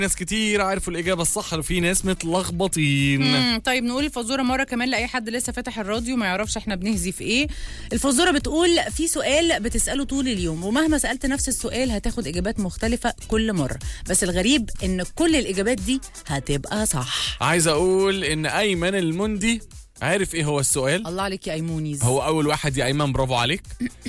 ناس كتير عرفوا الاجابه الصح وفي ناس متلخبطين مم، طيب نقول الفزوره مره كمان لاي حد لسه فاتح الراديو ما يعرفش احنا بنهزي في ايه الفزوره بتقول في سؤال بتساله طول اليوم ومهما سالت نفس السؤال هتاخد اجابات مختلفه كل مره بس الغريب ان كل الاجابات دي هتبقى صح عايز اقول ان ايمن المندي عارف ايه هو السؤال الله عليك يا ايمونيز هو اول واحد يا ايمن برافو عليك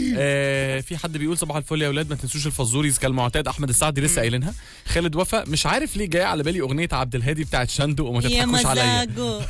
آه في حد بيقول صباح الفل يا اولاد ما تنسوش الفزوريز كالمعتاد احمد السعدي لسه قايلينها خالد وفا مش عارف ليه جاي على بالي اغنيه عبد الهادي بتاعت شندو وما يا تضحكوش عليا مزاجه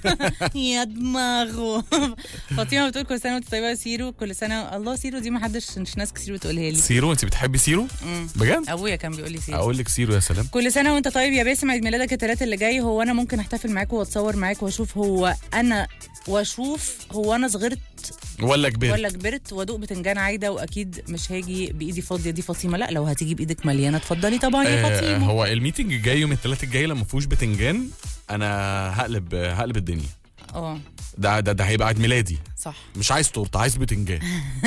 يا دماغه فاطمه بتقول كل سنه وانت طيبه يا سيرو كل سنه الله سيرو دي ما حدش مش ناس كتير بتقولها لي سيرو انت بتحبي سيرو مم. بجد ابويا كان بيقول لي سيرو اقول لك سيرو يا سلام كل سنه وانت طيب يا باسم عيد ميلادك الثلاث اللي جاي هو انا ممكن احتفل معاك واتصور معاك واشوف هو انا واشوف هو انا صغرت ولا كبير ولا كبرت وادوق بتنجان عايده واكيد مش هاجي بايدي فاضيه دي فاطمه لا لو هتيجي بايدك مليانه اتفضلي طبعا يا آه فاطمه هو الميتنج الجاي يوم الثلاث الجاي لما فيهوش بتنجان انا هقلب هقلب الدنيا اه ده ده ده هيبقى عيد ميلادي صح مش عايز تورته عايز بتنجان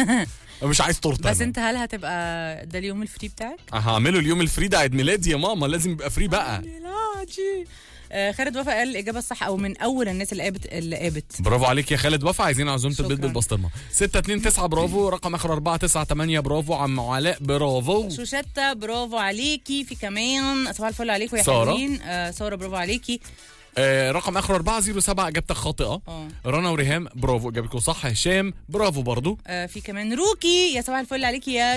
مش عايز تورته بس أنا. انت هل هتبقى ده اليوم الفري بتاعك؟ هعمله اليوم الفري ده عيد ميلادي يا ماما لازم يبقى فري بقى ميلادي آه خالد وفا قال الاجابه الصح او من اول الناس اللي قابت اللي قابت برافو عليك يا خالد وفا عايزين عزومه شكراً. البيت بالبسطرمه 6 2 9 برافو رقم اخر 4 9 8 برافو عم علاء برافو شوشتة برافو عليكي في كمان صباح الفل عليكم يا سارة. حلوين آه ساره برافو عليكي آه رقم اخر 4 0 7 اجابتك خاطئه اه رنا وريهام برافو اجابتكم صح هشام برافو برضو آه في كمان روكي يا صباح الفل عليكي يا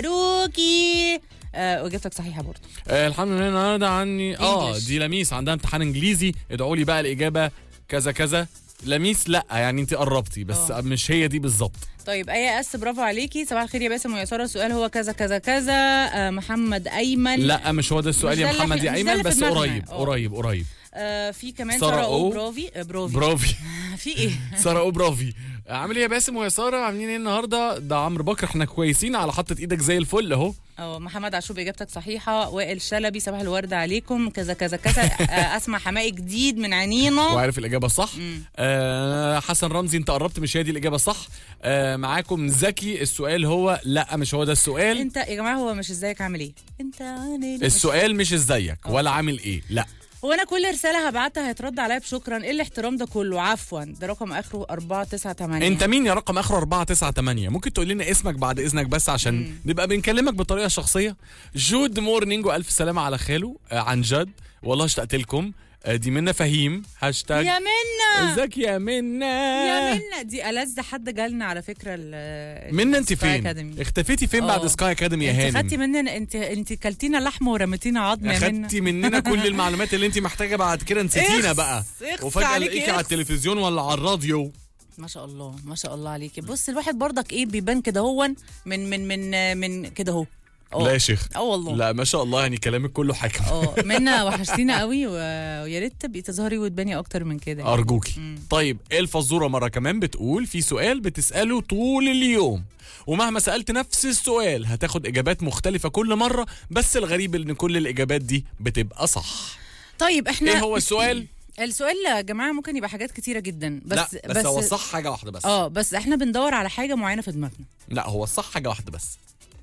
روكي آه واجابتك صحيحه برضه آه الحمد لله النهارده عني اه English. دي لميس عندها امتحان انجليزي ادعوا لي بقى الاجابه كذا كذا لميس لا يعني انت قربتي بس آه. مش هي دي بالظبط طيب ايه اس برافو عليكي صباح الخير يا باسم ويا ساره السؤال هو كذا كذا كذا آه محمد ايمن لا مش هو ده السؤال مش يا ده اللي محمد إحنا- يا مش ده ايمن اللي في بس دماغنا. قريب آه. قريب قريب آه في كمان سارة ساره أو. او برافي آه برافي برافي في ايه ساره او برافي عامل ايه يا باسم ويا ساره عاملين ايه النهارده ده عمرو بكر احنا كويسين على حطه ايدك زي الفل اهو اه محمد عاشور اجابتك صحيحه وائل شلبي صباح الورد عليكم كذا كذا كذا آه اسمع حمائي جديد من عنينا وعارف الاجابه الصح مم. آه حسن رمزي انت قربت مش هي دي الاجابه الصح آه معاكم زكي السؤال هو لا مش هو ده السؤال انت يا جماعه هو مش ازيك عامل ايه انت عامل إيه؟ السؤال مش ازيك ولا عامل ايه لا هو انا كل رساله هبعتها هيترد عليا بشكرا ايه الاحترام ده كله عفوا ده رقم اخره 498 انت مين يا رقم اخره 498 ممكن تقول لنا اسمك بعد اذنك بس عشان نبقى بنكلمك بطريقه شخصيه جود مورنينج والف سلامه على خاله آه عن جد والله اشتقت لكم آه دي منا فهيم هاشتاج يا منا ازيك يا منا يا منا دي ألذ حد جالنا على فكره ال منا انت Sky فين Academy. اختفيتي فين اه. بعد سكاي اكاديمي يا انت خدتي هانم مننا انت انت كلتينا لحمه ورميتينا عظم يا منا اخدتي مننا كل المعلومات اللي انت محتاجه بعد كده نسيتينا اخس، بقى اخس وفجاه عليكي، الاقيكي على اخس. التلفزيون ولا على الراديو ما شاء الله ما شاء الله عليكي بص الواحد برضك ايه بيبان كده هون من من من من كده اهو اه. لا يا شيخ اه والله لا ما شاء الله يعني كلامك كله حكم اه منا وحشتينا قوي و- ويا ريت تبقي تظهري وتباني اكتر من كده يعني. ارجوكي طيب الفزوره مره كمان بتقول في سؤال بتساله طول اليوم ومهما سالت نفس السؤال هتاخد اجابات مختلفه كل مره بس الغريب ان كل الاجابات دي بتبقى صح طيب احنا ايه هو السؤال السؤال يا جماعه ممكن يبقى حاجات كتيره جدا بس لا بس, بس هو الصح حاجه واحده بس اه بس احنا بندور على حاجه معينه في دماغنا لا هو الصح حاجه واحده بس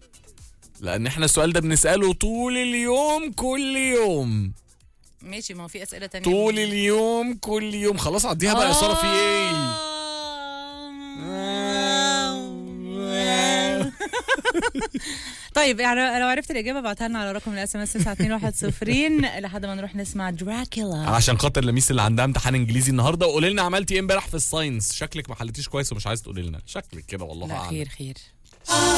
لان احنا السؤال ده بنساله طول اليوم كل يوم ماشي ما هو في اسئله تانية طول اليوم كل يوم خلاص عديها بقى يا ساره في ايه طيب يعني لو عرفت الاجابه ابعتها لنا على رقم الاس ام اس 921 لحد ما نروح نسمع دراكولا عشان خاطر لميس اللي عندها امتحان انجليزي النهارده وقولي لنا عملتي ايه امبارح في الساينس شكلك ما حلتيش كويس ومش عايز تقولي لنا شكلك كده والله لا اعلم خير خير